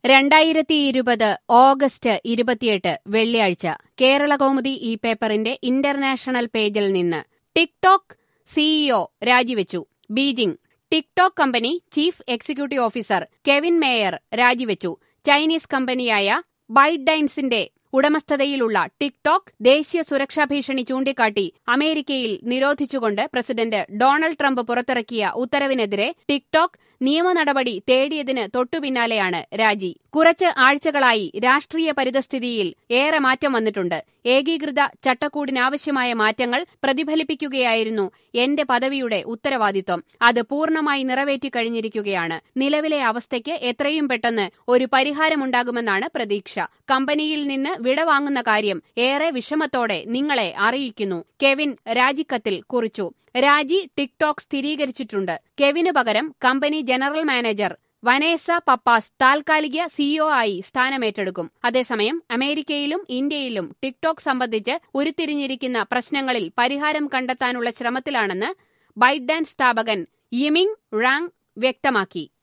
രണ്ടായിരത്തി ഇരുപത് ഓഗസ്റ്റ് ഇരുപത്തിയെട്ട് വെള്ളിയാഴ്ച കേരളകൗമുദി ഈ പേപ്പറിന്റെ ഇന്റർനാഷണൽ പേജിൽ നിന്ന് ടിക്ടോക്ക് സിഇഒ രാജിവെച്ചു Beijing TikTok company chief executive officer Kevin Mayer രാജിവെച്ചു ചൈനീസ് കമ്പനിയായ ബൈഡൈൻസിന്റെ ഉടമസ്ഥതയിലുള്ള ടിക്ടോക്ക് ദേശീയ സുരക്ഷാ ഭീഷണി ചൂണ്ടിക്കാട്ടി അമേരിക്കയിൽ നിരോധിച്ചുകൊണ്ട് പ്രസിഡന്റ് ഡൊണാൾഡ് ട്രംപ് പുറത്തിറക്കിയ ഉത്തരവിനെതിരെ ടിക്ടോക്ക് നിയമ നടപടി തേടിയതിന് തൊട്ടുപിന്നാലെയാണ് രാജി കുറച്ച് ആഴ്ചകളായി രാഷ്ട്രീയ പരിതസ്ഥിതിയിൽ ഏറെ മാറ്റം വന്നിട്ടുണ്ട് ഏകീകൃത ചട്ടക്കൂടിനാവശ്യമായ മാറ്റങ്ങൾ പ്രതിഫലിപ്പിക്കുകയായിരുന്നു എന്റെ പദവിയുടെ ഉത്തരവാദിത്വം അത് പൂർണ്ണമായി നിറവേറ്റിക്കഴിഞ്ഞിരിക്കുകയാണ് നിലവിലെ അവസ്ഥയ്ക്ക് എത്രയും പെട്ടെന്ന് ഒരു പരിഹാരമുണ്ടാകുമെന്നാണ് പ്രതീക്ഷ കമ്പനിയിൽ നിന്ന് വിടവാങ്ങുന്ന കാര്യം ഏറെ വിഷമത്തോടെ നിങ്ങളെ അറിയിക്കുന്നു കെവിൻ രാജിക്കത്തിൽ കുറിച്ചു രാജി ടിക്ടോക്ക് സ്ഥിരീകരിച്ചിട്ടുണ്ട് കെവിന് പകരം company general manager Vanessa Pappas താൽക്കാലിക സിഇഒ ആയി സ്ഥാനമേറ്റെടുക്കും അതേസമയം അമേരിക്കയിലും ഇന്ത്യയിലും ടിക്ടോക്ക് സംബന്ധിച്ച് ഉരുത്തിരിഞ്ഞിരിക്കുന്ന പ്രശ്നങ്ങളിൽ പരിഹാരം കണ്ടെത്താനുള്ള ശ്രമത്തിലാണെന്ന് ബൈഡൻ സ്ഥാപകൻ യിമിങ് റാങ് വ്യക്തമാക്കി